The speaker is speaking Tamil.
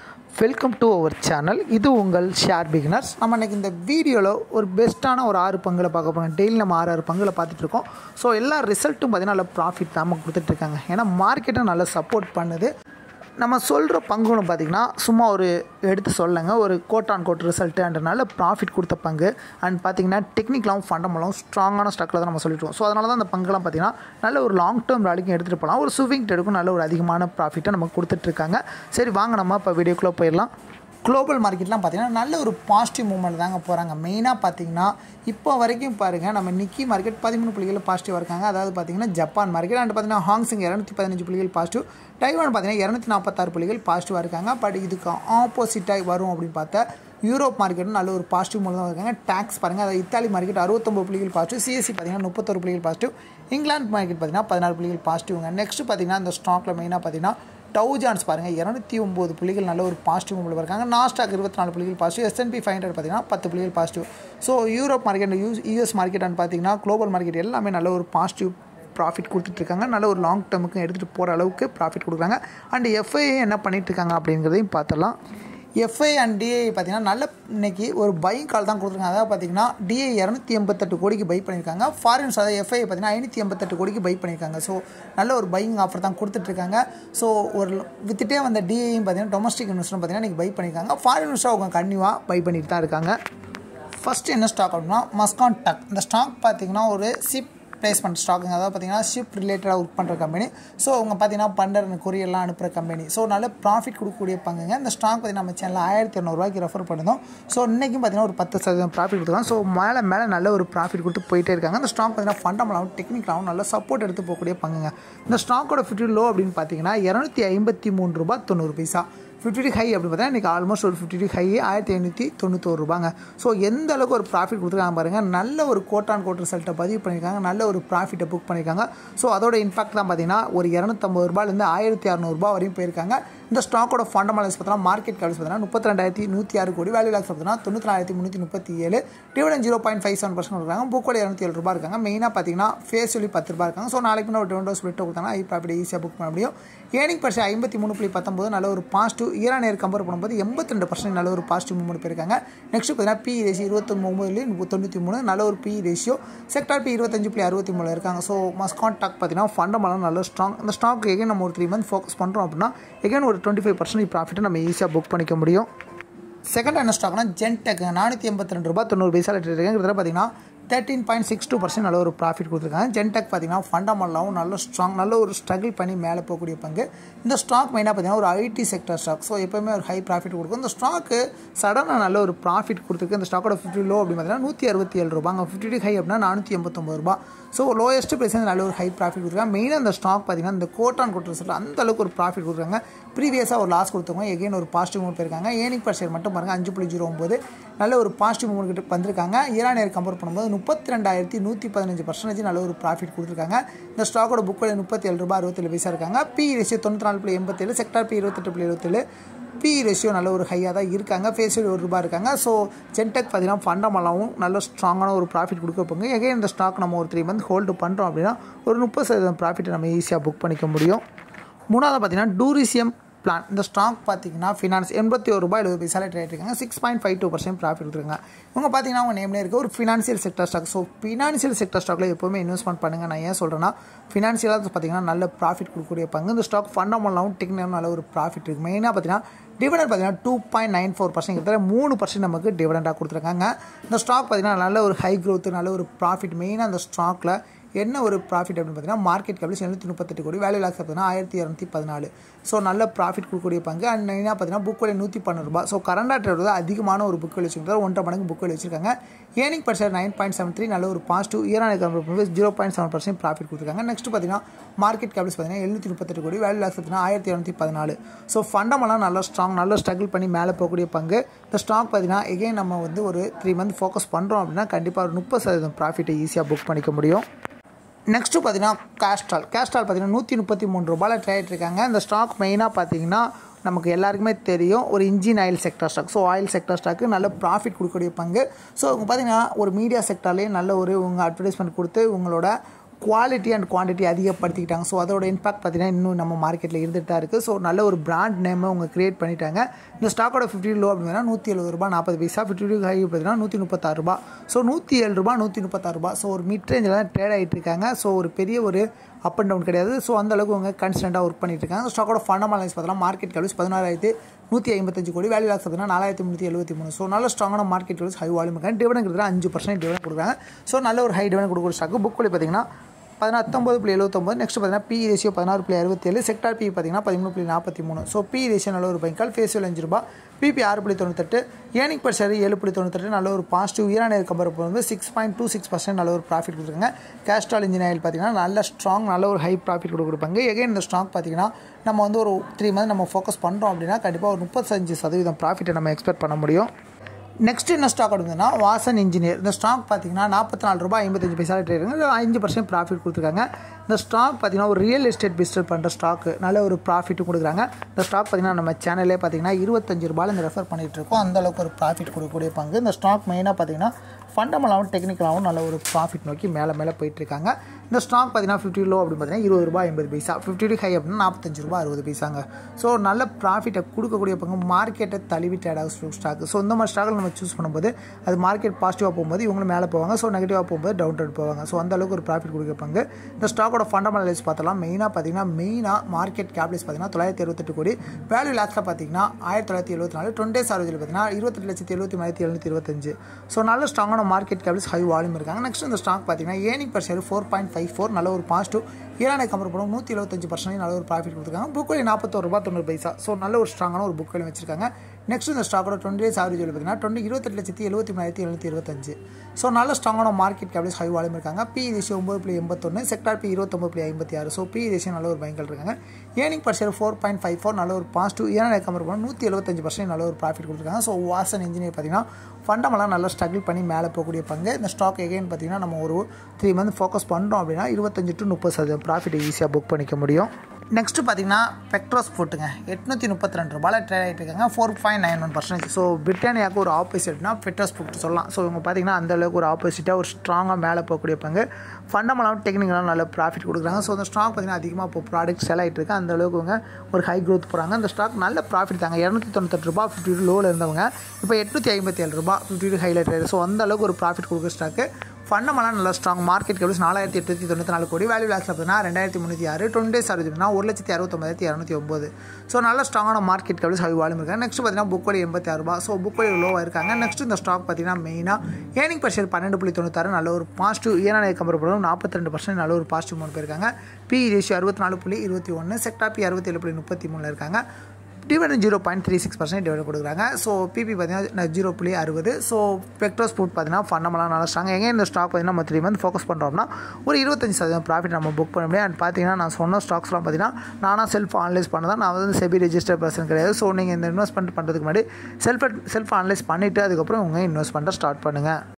வெல்கம் டு அவர் சேனல் இது உங்கள் ஷேர் பிகினர்ஸ் நம்ம இன்னைக்கு இந்த வீடியோவில் ஒரு பெஸ்ட்டான ஒரு ஆறு பங்குல பார்க்க போகிறோம் டெய்லி நம்ம ஆறு ஆறு பங்குல பார்த்துட்டு இருக்கோம் ஸோ எல்லா ரிசல்ட்டும் பார்த்தீங்கன்னா நல்ல ப்ராஃபிட் தான் நமக்கு கொடுத்துட்ருக்காங்க ஏன்னா மார்க்கெட்டும் நல்லா சப்போர்ட் பண்ணுது நம்ம சொல்கிற பங்குன்னு பார்த்திங்கன்னா சும்மா ஒரு எடுத்து சொல்லுங்க ஒரு கோட் ஆன் கோட் ரிசல்ட்டு அண்ட் நல்ல ப்ராஃபிட் கொடுத்த பங்கு அண்ட் பார்த்திங்கன்னா டெக்னிக்கலாகவும் ஃபண்டமெல்லாம் ஸ்ட்ராங்கான ஸ்டாக்கில் தான் நம்ம சொல்லிட்டுருவோம் ஸோ அதனால தான் அந்த பங்குலாம் பார்த்திங்கன்னா நல்ல ஒரு லாங் டேர்ம் வேலைக்கும் எடுத்துகிட்டு போகலாம் ஒரு ஸ்விங் ட்ரேடுக்கும் நல்ல ஒரு அதிகமான ப்ராஃபிட்டை நமக்கு கொடுத்துட்ருக்காங்க சரி வாங்க நம்ம இப்போ வீடியோக்குள்ளே போயிடலாம் குளோபல் மார்க்கெட்லாம் பார்த்தீங்கன்னா நல்ல ஒரு பாசிட்டிவ் மூவ்மெண்ட் தாங்க போகிறாங்க மெயினாக பார்த்தீங்கன்னா இப்போ வரைக்கும் பாருங்கள் நம்ம நிக்கி மார்க்கெட் பதிமூணு புள்ளிகள் பாசிட்டிவாக இருக்காங்க அதாவது பார்த்தீங்கன்னா ஜப்பான் மார்க்கெட் அண்ட் பார்த்தீங்கன்னா ஹாங்ஸிங் இரநூத்தி பதினஞ்சு புள்ளிகள் பாசிட்டிவ் டைவான் பார்த்தீங்கன்னா இரநூத்தி நாற்பத்தாறு புள்ளிகள் பாசிட்டிவாக இருக்காங்க பட் இதுக்கு ஆப்போசிட்டாக வரும் அப்படின்னு பார்த்தா யூரோப் மார்க்கெட்டும் நல்ல ஒரு பாசிட்டிவ் மூலம் தான் இருக்காங்க டேக்ஸ் பாருங்கள் அதாவது இத்தாலி மார்க்கெட் அறுபத்தொம்பது புள்ளிகள் பாசிட்டிவ் சிஎஸ்சி பார்த்தீங்கன்னா முப்பத்தொரு புள்ளிகள் பாசிட்டிவ் இங்கிலாந்து மார்க்கெட் பார்த்தீங்கன்னா பதினாறு புள்ளிகள் பாசிட்டிவ்ங்க நெக்ஸ்ட் பார்த்தீங்கன்னா இந்த ஸ்டாக்கில் மெயினாக பார்த்தீங்கன்னா டவுஜான்ஸ் பாருங்கள் இரநூத்தி ஒம்பது புள்ளிகள் நல்ல ஒரு பாசிட்டிவ் மூவில் இருக்காங்க நாஸ்டாக் இருபத்தி நாலு புள்ளிகள் பாசிட்டிவ் எஸ்என்பி ஃபைவ் ஹண்ட்ரட் பார்த்தீங்கன்னா பத்து புள்ளிகள் positive so Europe market US US market பார்த்தீங்கன்னா குளோபல் மார்க்கெட் எல்லாமே நல்ல ஒரு பாசிட்டிவ் ப்ராஃபிட் கொடுத்துட்ருக்காங்க நல்ல ஒரு லாங் டேர்முக்கு எடுத்துகிட்டு போகிற அளவுக்கு ப்ராஃபிட் கொடுக்குறாங்க அண்ட் எஃப்ஐஏ என்ன பண்ணிகிட்ருக்காங்க அப்படிங்கிறதையும் பார்த்துடலாம் எஃப்ஐ அண்ட் டிஏ பார்த்தீங்கன்னா நல்ல இன்னைக்கு ஒரு பையிங் கால் தான் கொடுத்துருக்காங்க அதாவது பார்த்தீங்கன்னா டிஏ இரநூத்தி எண்பத்தெட்டு கோடிக்கு பை பண்ணியிருக்காங்க ஃபாரின்ஸ் அதாவது எஃப்ஐ பார்த்தீங்கன்னா ஐநூற்றி எண்பத்தெட்டு கோடிக்கு பை பண்ணியிருக்காங்க ஸோ நல்ல ஒரு பையிங் ஆஃபர் தான் கொடுத்துட்ருக்காங்க ஸோ ஒரு வித்துட்டே வந்த டிஏயும் பார்த்தீங்கன்னா டொமஸ்டிக் இன்வெஸ்டரும் பார்த்தீங்கன்னா இன்றைக்கி பை பண்ணியிருக்காங்க ஃபாரின் இன்வெஸ்டர் அவங்க கன்னியூவாக பை பண்ணிட்டு தான் இருக்காங்க ஃபஸ்ட்டு என்ன ஸ்டாக் அப்படின்னா மஸ்கான் டக் இந்த ஸ்டாக் பார்த்தீங்கன்னா ஒரு சிப் பிளேஸ்மெண்ட் ஸ்டாக்குங்க அதாவது பார்த்தீங்கன்னா ஷிப் ரிலேட்டடாக ஒர்க் பண்ணுற கம்பெனி ஸோ அவங்க பார்த்தீங்கன்னா பண்டர் கொரியர்லாம் அனுப்புகிற கம்பெனி ஸோ நல்ல ப்ராஃபிட் கொடுக்கக்கூடிய பங்குங்க இந்த ஸ்டாக் பார்த்தீங்கன்னா நம்ம சேனலில் ஆயிரத்தி இரநூறுவாய்க்கு ரெஃபர் பண்ணிருந்தோம் ஸோ இன்றைக்கும் பார்த்தீங்கன்னா ஒரு பத்து சதவீதம் ப்ராஃபிட் கொடுத்துருக்காங்க ஸோ மேலே மேலே நல்ல ஒரு ப்ராஃபிட் கொடுத்து போயிட்டே இருக்காங்க இந்த ஸ்டாக் பார்த்தீங்கன்னா ஃபண்டமெண்டாகவும் டெக்னிக்கலாகவும் நல்ல சப்போர்ட் எடுத்து போகக்கூடிய பங்குங்க இந்த ஸ்டாக்கோட ஃபிஃப்டி லோ அப்படின்னு பார்த்தீங்கன்னா இரநூத்தி ஐம்பத்தி மூணு ரூபா தொண்ணூறு பைசா ஃபிஃப்டி ஹை அப்படின்னு பார்த்தா இன்றைக்கி ஆல்மோஸ்ட் ஒரு ஃபிஃப்டி ஹை ஆயிரத்தி ஐநூற்றி தொண்ணூத்தோரு ரூபாங்க ஸோ எந்த அளவுக்கு ஒரு ப்ராஃபிட் கொடுத்துருக்காங்க பாருங்கள் நல்ல ஒரு கோட் ஆன் கோட் ரிசல்ட்டை பதிவு பண்ணியிருக்காங்க நல்ல ஒரு ப்ராஃபிட்டை புக் பண்ணியிருக்காங்க ஸோ அதோட இம்பாக்ட் தான் பார்த்தீங்கன்னா ஒரு இரநூத்தம்பது ரூபாயிலேருந்து ஆயிரத்தி அறநூறுபா வரையும் போயிருக்காங்க இந்த ஸ்டாக்கோட ஃபண்டமெண்டல்ஸ் பார்த்தீங்கன்னா மார்க்கெட் கேப்ஸ் பார்த்தீங்கன்னா முப்பத்தி ரெண்டாயிரத்தி நூற்றி ஆறு கோடி வேல்யூ லாக்ஸ் பார்த்தீங்கன்னா தொண்ணூற்றி நாலாயிரத்தி முந்நூற்றி முப்பத்தி ஏழு dividend zero point five seven percent இருக்காங்க புக்கோட இரநூத்தி ஏழு ரூபா இருக்காங்க மெயினாக பார்த்தீங்கன்னா ஃபேஸ் சொல்லி பத்து ரூபா இருக்காங்க ஸோ நாளைக்கு ஒரு டொண்டோ ஸ்பிளிட் கொடுத்தாங்கன்னா ஐ ப்ராஃபிட் ஈஸியாக புக் பண்ண முடியும் ஏர்னிங் பர்சன் ஐம்பத்தி மூணு புள்ளி பத்தொம்பது நல்ல ஒரு பாசிட்டிவ் ஈரான் நேர் கம்பேர் பண்ணும்போது எண்பத்தி ரெண்டு பர்சன்ட் நல்ல ஒரு பாசிட்டிவ் மூவ்மெண்ட் போயிருக்காங்க நெக்ஸ்ட் பார்த்தீங்கன்னா பி ரேஷியோ இருபத்தொம்பதுலேயும் தொண்ணூற்றி மூணு நல்ல ஒரு பி ரேஷியோ செக்டார் பி இருபத்தஞ்சு புள்ளி அறுபத்தி மூணு இருக்காங்க ஸோ மஸ்கான் டாக் பார்த்தீங்கன்னா ஃபண்டமெல்லாம் நல்ல ஸ்ட்ராங் இந்த ஸ்டாக் எகைன் நம்ம ஒரு த்ரீ மந்த் ஃபோக்கஸ் பண்ணுறோம் அப்படின்னா எகைன் ஒரு டுவெண்ட்டி ஃபைவ் பர்சன்ட் ப்ராஃபிட்டை நம்ம ஈஸியாக புக் பண்ணிக்க முடியும் செகண்ட் என்ன ஸ்டாக்னா ஜென்டெக் நானூற்றி எண்பத்தி ரெண்டு ரூபா தொண்ணூறு பைசா லிட்டர் இருக்குங்கிறத பார்த்தீங்கன்னா thirteen point six two percent நல்ல ஒரு ப்ராஃபிட் கொடுத்துருக்காங்க ஜென்டெக் பார்த்தீங்கன்னா ஃபண்டமெண்டலாகவும் நல்ல ஸ்ட்ராங் நல்ல ஒரு ஸ்ட்ரகிள் பண்ணி மேலே போகக்கூடிய பங்கு இந்த ஸ்டாக் மெயினாக பார்த்தீங்கன்னா ஒரு ஐடி செக்டர் ஸ்டாக் ஸோ எப்போயுமே ஒரு ஹை ப்ராஃபிட் கொடுக்கும் இந்த ஸ்டாக்கு சடனாக நல்ல ஒரு ப்ராஃபிட் கொடுத்துருக்கு இந்த ஸ்டாக்கோட ஃபிஃப்டி லோ அப்படின்னு பார்த்தீங்கன்னா நூற்றி அறுபத்தி ஏழு ரூபாங்க ஃபிஃப்டி ஹை அப்படின்னா நானூற்றி எண்பத்தொம்பது ரூபா ஸோ லோயஸ்ட் ப்ரைஸ் நல்ல ஒரு ஹை ப்ராஃபிட் கொடுத்துருக்காங்க மெயினாக இந்த ஸ்டாக் பார்த்தீங்கன்னா இந்த கோட்டான் கோட் ரிசல்ட் அந்த அளவுக்கு ஒரு ப்ராஃபிட் கொடுக்குறாங்க ப்ரீவியஸாக ஒரு லாஸ் கொடுத்தவங்க எகைன் ஒரு பாசிட்டிவ் மூவ் போயிருக்காங்க ஏனிங் பர் ஷேர் மட்டும் பாருங்கள் அஞ்சு புள்ளி ஜீரோ ஒம்பது நல்ல ஒரு பாசிட்டிவ் மூவ்மெண்ட் கிட்ட வந்திருக்காங்க ஈரானியர் கம்பேர் பண்ணும்போது முப்பத்தி ரெண்டாயிரத்தி நூற்றி பதினஞ்சு பர்சன்டேஜ் நல்ல ஒரு ப்ராஃபிட் கொடுத்துருக்காங்க இந்த ஸ்டாக்கோட புக் வேலை முப்பத்தி ஏழு ரூபா அறுபத்தேழு பைசா இருக்காங்க பி ரேஷியோ தொண்ணூற்றி நாலு புள்ளி எண்பத்தேழு செக்டார் பி இருபத்தெட்டு புள்ளி இருபத்தேழு பி ரேஷியோ நல்ல ஒரு ஹையாக தான் இருக்காங்க ஃபேஸியல் ஒரு ரூபா இருக்காங்க ஸோ ஜென்டெக் பார்த்தீங்கன்னா ஃபண்டமெண்டாகவும் நல்ல ஸ்ட்ராங்கான ஒரு ப்ராஃபிட் கொடுக்க போங்க எகைன் இந்த ஸ்டாக் நம்ம ஒரு த்ரீ மந்த் ஹோல்டு பண்ணுறோம் அப்படின்னா ஒரு முப்பது சதவீதம் ப்ராஃபிட்டை நம்ம ஈஸியாக புக் பண்ணிக்க முடியும் மூணாவது பார்த்தீங்கன்னா டூரிசியம் பிளான் இந்த ஸ்டாக் பார்த்தீங்கன்னா ஃபினான்ஸ் எண்பத்தி ஒரு ரூபாய் எழுபது பைசால ட்ரேட் இருக்காங்க six point five two percent profit கொடுத்துருங்க இவங்க பார்த்தீங்கன்னா அவங்க நேம்லேயே இருக்க ஒரு financial sector stock so financial sector ஸ்டாக்கில் எப்போவுமே இன்வெஸ்ட்மெண்ட் பண்ணுங்கள் நான் ஏன் சொல்கிறேன்னா ஃபினான்சியலாக பார்த்தீங்கன்னா நல்ல ப்ராஃபிட் கொடுக்கக்கூடிய பங்கு இந்த ஸ்டாக் ஃபண்டமெண்டாகவும் டெக்னிக்கலும் நல்ல ஒரு ப்ராஃபிட் இருக்குது மெயினாக பார்த்தீங்கன்னா டிவிடெண்ட் பார்த்தீங்கன்னா two point nine four percent கிட்டத்தட்ட மூணு பர்சன்ட் நமக்கு டிவிடெண்டாக கொடுத்துருக்காங்க இந்த ஸ்டாக் பார்த்தீங்கன்னா நல்ல ஒரு ஹை க்ரோத் நல்ல ஒரு ப்ராஃபிட் மெயினாக அந்த ஸ்டாக்கில் என்ன ஒரு ப்ராஃபிட் அப்படின்னு பார்த்தீங்கன்னா மார்க்கெட் கேபிள்ஸ் எழுநூற்றி முப்பத்தெட்டு கோடி வேல்யூ லாக்ஸ் பார்த்தீங்கன்னா ஆயிரத்தி இரநூத்தி பதினாலு ஸோ நல்ல ப்ராஃபிட் கொடுக்கக்கூடிய பங்கு அண்ட் மெயினாக பார்த்தீங்கன்னா புக் வேலை நூற்றி பன்னெண்டு ரூபா ஸோ கரண்டாக ட்ரேட் அதிகமான ஒரு புக் வேலை வச்சுருக்காரு ஒன்றரை மடங்கு புக் வேலை வச்சிருக்காங்க earning percent nine point seven three நல்ல ஒரு பாசிட்டிவ் ஈரான company zero point seven percent profit கொடுத்துருக்காங்க நெக்ஸ்ட் பார்த்தீங்கன்னா மார்க்கெட் கேபிள்ஸ் பார்த்தீங்கன்னா எழுநூற்றி முப்பத்தெட்டு கோடி வேல்யூ லாக்ஸ் பார்த்தீங்கன்னா ஆயிரத்தி இரநூத்தி பதினாலு ஸோ ஃபண்டமெல்லாம் நல்ல ஸ்ட்ராங் நல்ல ஸ்ட்ரகிள் பண்ணி மேலே போகக்கூடிய பங்கு இந்த ஸ்டாக் பார்த்தீங்கன்னா எகைன் நம்ம வந்து ஒரு த்ரீ மந்த் ஃபோக்கஸ் பண்ணுறோம் அப்படின்னா கண்டிப்பாக ஒரு முப்பது சதவீதம் ப்ராஃபிட்டை ஈஸியாக புக் பண்ணிக்க முடியும் நெக்ஸ்ட்டு பார்த்தீங்கன்னா கேஸ்ட்ரால் கேஸ்ட்ரால் பார்த்தீங்கன்னா நூற்றி முப்பத்தி மூணு ரூபாயில் ட்ரேட் இருக்காங்க இந்த ஸ்டாக் மெயினாக பார்த்தீங்கன்னா நமக்கு எல்லாருக்குமே தெரியும் ஒரு engine oil sector stock so oil sector stock நல்ல ப்ராஃபிட் கொடுக்கக்கூடிய பங்கு ஸோ அவங்க பார்த்தீங்கன்னா ஒரு மீடியா செக்டர்லேயே நல்ல ஒரு உங்கள் அட்வர்டைஸ்மெண்ட் கொடுத்து உங்களோட குவாலிட்டி அண்ட் குவான்டிட்டி அதிகப்படுத்திக்கிட்டாங்க ஸோ அதோட இம்பாக்ட் பார்த்தீங்கன்னா இன்னும் நம்ம மார்க்கெட்டில் இருந்துட்டு தான் இருக்குது ஸோ நல்ல ஒரு பிராண்ட் நேமை அவங்க கிரியேட் பண்ணிட்டாங்க இந்த ஸ்டாக்கோட ஃபிஃப்டி லோ அப்படின்னா நூற்றி எழுபது ரூபா நாற்பது பைசா ஃபிஃப்டி டூ ஹை பார்த்தீங்கன்னா நூற்றி முப்பத்தாறு ரூபா ஸோ நூற்றி ஏழு ரூபா நூற்றி முப்பத்தாறு ரூபா ஸோ ஒரு மிட் ரேஞ்சில் தான் ட்ரேட் ஆகிட்டு இருக்காங்க ஸோ ஒரு பெரிய ஒரு அப் அண்ட் டவுன் கிடையாது ஸோ அந்த அளவுக்கு அவங்க கன்ஸ்டண்ட்டாக ஒர்க் பண்ணிட்டு இருக்காங்க ஸ்டாக்கோட ஃபண்டமெண்டல்ஸ் பார்த்தீங்கன்னா மார்க்கெட் கல்விஸ் பதினாறாயிரத்து நூற்றி ஐம்பத்தஞ்சு கோடி வேல்யூ லாக்ஸ் பார்த்தீங்கன்னா நாலாயிரத்தி முந்நூற்றி எழுபத்தி மூணு ஸோ நல்ல ஸ்ட்ராங்கான மார்க்கெட் கல்விஸ் ஹை வால்யூம் இருக்காங்க டிவிடன் கொடுக்குறாங்க அஞ்சு பர்சன்ட் டிவிடன் கொடுக்குறாங்க ஸோ நல்ல ஒரு ஹை டிவிடன் கொடுக்குற ஸ்டாக்கு புக் வழி பார்த்தீங்கன்னா பதினொம்பது புள்ளி எழுபத்தொம்பது நெக்ஸ்ட் பார்த்தீங்கன்னா பி ரேஷியோ பதினாறு புள்ளி அறுபத்தேழு செக்டார் பி பார்த்தீங்கன்னா பதிமூணு புள்ளி நாற்பத்தி மூணு ஸோ பி ரேஷியோ நல்ல ஒரு பைக்கால் ஃபேஷியல் அஞ்சு ரூபா பிபி ஆறு புள்ளி தொண்ணூத்தெட்டு ஏனிக் பர் ஷேர் ஏழு புள்ளி தொண்ணூத்தெட்டு நல்ல ஒரு பாசிட்டிவ் இயரான கம்பேர் வந்து six point two six percent நல்ல ஒரு ப்ராஃபிட் கொடுத்துருங்க கேஸ்ட்ரால் இன்ஜின் ஆயில் பார்த்தீங்கன்னா நல்ல ஸ்ட்ராங் நல்ல ஒரு ஹை ப்ராஃபிட் கொடுப்பாங்க எகைன் இந்த ஸ்டாக் பார்த்தீங்கன்னா நம்ம வந்து ஒரு த்ரீ மந்த் நம்ம ஃபோக்கஸ் பண்ணுறோம் அப்படின்னா கண்டிப்பாக ஒரு முப்பத்தஞ்சு சதவீதம் ப்ராஃபிட்டை நம்ம எக்ஸ்பெக்ட் பண்ண முடியும் நெக்ஸ்ட் என்ன ஸ்டாக் எடுக்குதுன்னா வாசன் இன்ஜினியர் இந்த ஸ்டாக் பார்த்தீங்கன்னா நாற்பத்தி நாலு ரூபாய் ஐம்பத்தஞ்சு பைசா ட்ரேடுங்க அஞ்சு பர்சன்ட் ப்ராஃபிட் கொடுத்துருக்காங்க இந்த ஸ்டாக் பார்த்தீங்கன்னா ஒரு ரியல் எஸ்டேட் பிஸ்னஸ் பண்ணுற ஸ்டாக்கு நல்ல ஒரு ப்ராஃபிட்டும் கொடுக்குறாங்க இந்த ஸ்டாக் பார்த்தீங்கன்னா நம்ம சேனலே பார்த்தீங்கன்னா இருபத்தஞ்சு ரூபாயில் இந்த ரெஃபர் பண்ணிகிட்டு இருக்கோம் அந்த அளவுக்கு ஒரு ப்ராஃபிட் கொடுக்கக்கூடிய பங்கு இந்த ஸ்டாக் மெயினாக பார்த்தீங்கன்னா ஃபண்டமெண்டாகவும் டெக்னிக்கலாகவும் நல்ல ஒரு ப்ராஃபிட் நோக்கி மேலே மேலே போயிட்டுருக்காங்க இந்த ஸ்டாக் பார்த்தீங்கன்னா ஃபிஃப்டி லோ அப்படின்னு பார்த்தீங்கன்னா இருபது ரூபாய் ஐம்பது பைசா ஃபிஃப்டி டூ ஹை அப்படின்னா நாற்பத்தஞ்சு ரூபா அறுபது பைசாங்க ஸோ நல்ல ப்ராஃபிட்டை கொடுக்கக்கூடிய பங்கு மார்க்கெட்டை தழுவி டேடாக ஸ்டாக் ஸோ இந்த மாதிரி ஸ்டாக்கில் நம்ம சூஸ் பண்ணும்போது அது மார்க்கெட் பாசிட்டிவாக போகும்போது இவங்களும் மேலே போவாங்க ஸோ நெகட்டிவாக போகும்போது டவுன் ட்ரெண்ட் போவாங்க ஸோ அந்த அளவுக்கு ஒரு ப்ராஃபிட் கொடுக்க பங்கு இந்த ஸ்டாக்கோட ஃபண்டமெண்டலைஸ் பார்த்தலாம் மெயினாக பார்த்தீங்கன்னா மெயினாக மார்க்கெட் கேபிடல்ஸ் பார்த்தீங்கன்னா தொள்ளாயிரத்தி அறுபத்தெட்டு கோடி வேல்யூ லாக்ஸில் பார்த்தீங்கன்னா ஆயிரத்தி தொள்ளாயிரத்தி எழுபத்தி நாலு டுவெண்ட்டி சார்ஜில் பார்த்தீங்கன்னா இருபத்தெட்டு லட்சத்தி எழுபத்தி மூணாயிரத்தி எழுநூற்றி இருபத்தஞ்சு ஸோ நல்ல ஸ்ட்ராங்கான மார்க்கெட் கேபிடல்ஸ் ஹை வால்யூம் இருக்காங்க நெக்ஸ்ட் இந்த ஸ்டாக் பார்த்தீங்கன்னா earning per share four point five four நல்ல ஒரு பாசிட்டிவ் ஈரானை கம்பேர் பண்ணும் நூற்றி எழுபத்தஞ்சு பர்சன்ட் நல்ல ஒரு ப்ராஃபிட் கொடுத்துருக்காங்க புக் வேலி நாற்பத்தோரு ரூபா தொண்ணூறு பைசா ஸோ நல்ல ஒரு ஸ்ட்ராங்கான ஒரு புக் வேலி வச்சிருக்காங்க நெக்ஸ்ட் இந்த ஸ்டாக்கோட டுவெண்ட்டி டேஸ் ஆவரேஜ் பார்த்தீங்கன்னா டுவெண்ட்டி இருபத்தெட்டு லட்சத்தி எழுபத்தி மூணாயிரத்தி எழுநூற்றி இருபத்தஞ்சு ஸோ நல்ல ஸ்ட்ராங்கான மார்க்கெட் கேபிடல்ஸ் ஹை வால்யூம் இருக்காங்க பி ரேஷியோ ஒம்பது புள்ளி எண்பத்தொன்று செக்டார் பி இருபத்தொம்பது புள்ளி ஐம்பத்தி ஆறு ஸோ பி ரேஷியோ நல்ல ஒரு பயங்கள் இருக்காங்க ஏனிங் per share four point five four நல்ல ஒரு பாசிட்டிவ் ஈரானை கம்பேர் பண்ணும் நூற்றி எழுபத்தஞ்சு பர்சன்ட் நல்ல ஒரு ப்ராஃபிட் கொடுத்துருக்காங்க ஸோ வாசன் இன்ஜினியர் பார்த்தீங்கன்னா ஃபண்டமெல்லாம் நல்லா ஸ்ட்ரகிள் பண்ணி மேலே போகக்கூடிய பங்கு இந்த ஸ்டாக் எகைன் பார்த்தீங்கன்னா நம்ம ஒரு த்ரீ மந்த் ஃபோக்கஸ் பண்ணுறோம் அப்படின்னா இருபத்தஞ்சு டு முப்பது சதவீதம் ப்ராஃபிட் ஈஸியாக புக் பண்ணிக்க முடியும் நெக்ஸ்ட்டு பார்த்தீங்கன்னா பெக்ட்ரோஸ் போட்டுங்க எட்நூற்றி முப்பத்தி ரெண்டு ரூபாயில் ட்ரேட் ஆகிட்டு இருக்காங்க four point nine one percentage so பிரிட்டானியாவுக்கு ஒரு ஆப்போசிட்னா பெட்ரோஸ் புட் சொல்லலாம் ஸோ இவங்க பார்த்தீங்கன்னா அந்த அளவுக்கு ஒரு ஆப்போசிட்டாக ஒரு ஸ்ட்ராங்காக மேலே போகக்கூடிய பங்கு ஃபண்டமெண்டாகவும் டெக்னிக்கலாகவும் நல்ல ப்ராஃபிட் கொடுக்குறாங்க ஸோ அந்த ஸ்டாக் பார்த்தீங்கன்னா அதிகமாக இப்போ ப்ராடக்ட் செல் ஆகிட்டு இருக்கு அந்த அளவுக்கு அவங்க ஒரு ஹை க்ரோத் போகிறாங்க அந்த ஸ்டாக் நல்ல ப்ராஃபிட் தாங்க இரநூத்தி தொண்ணூத்தெட்டு ரூபா ஃபிஃப்டி டூ லோவில் இருந்தவங்க இப்போ எட்நூற்றி ஐம்பத்தி ஏழு ரூபா ஃபிஃப்டி டூ ஹைலைட் ஸோ அந்த அளவுக்கு ஒரு ப்ராஃபிட் கொடுக்குற ஸ்டாக்கு ஃபண்டமெல்லாம் நல்லா ஸ்ட்ராங் மார்க்கெட் கேபிள்ஸ் நாலாயிரத்தி எட்நூற்றி தொண்ணூற்றி நாலு கோடி வேல்யூ லாக்ஸ் பார்த்தீங்கன்னா ரெண்டாயிரத்தி முந்நூற்றி ஆறு டுவெண்ட்டி டேஸ் அறுபதுனா ஒரு லட்சத்தி அறுபத்தொம்பதாயிரத்தி இரநூத்தி ஒம்பது ஸோ நல்ல ஸ்ட்ராங்கான மார்க்கெட் கேபிள்ஸ் ஹை வால்யூம் இருக்காங்க நெக்ஸ்ட் பார்த்தீங்கன்னா புக் வழி எண்பத்தி ஆறு ரூபா ஸோ புக் வழி லோவாக இருக்காங்க நெக்ஸ்ட் இந்த ஸ்டாக் பார்த்தீங்கன்னா மெயினாக ஏர்னிங் பர் ஷேர் பன்னெண்டு புள்ளி தொண்ணூத்தாறு நல்ல ஒரு பாசிட்டிவ் ஈரானை கம்பேர் பண்ணும் நாற்பத்தி ரெண்டு பர்சன்ட் நல்ல ஒரு பாசிட்டிவ் மூணு போயிருக்காங்க பி ரேஷியோ அறுபத்தி நாலு புள்ளி இருபத்தி ஒன்று செக்டார் பி அறுபத்தேழு புள்ளி முப்பத்தி மூணில் இருக்காங்க dividend zero point three six percent dividend கொடுக்குறாங்க ஸோ பிபி பார்த்தீங்கன்னா ஜீரோ புள்ளி அறுபது ஸோ பெக்ட்ரோஸ் ஃபுட் பார்த்தீங்கன்னா ஃபண்டமெல்லாம் நல்லா ஸ்ட்ராங் எங்கே இந்த ஸ்டாக் பார்த்தீங்கன்னா நம்ம த்ரீ மந்த் ஃபோக்கஸ் பண்ணுறோம்னா ஒரு இருபத்தஞ்சு சதவீதம் ப்ராஃபிட் நம்ம புக் பண்ண முடியும் அண்ட் பார்த்தீங்கன்னா நான் சொன்ன ஸ்டாக்ஸ்லாம் பார்த்தீங்கன்னா நானாக செல்ஃப் ஆனலைஸ் பண்ணதான் நான் வந்து செபி ரெஜிஸ்டர் பர்சன் கிடையாது ஸோ நீங்கள் இந்த இன்வெஸ்ட்மெண்ட் பண்ணுறதுக்கு முன்னாடி செல்ஃப் செல்ஃப் ஆனலைஸ் பண்ணிவிட்டு அதுக்கப்புறம் உங்கள் இன்வெஸ்ட்மெண்ட்டை ஸ்டார்ட் பண்ணுங்கள்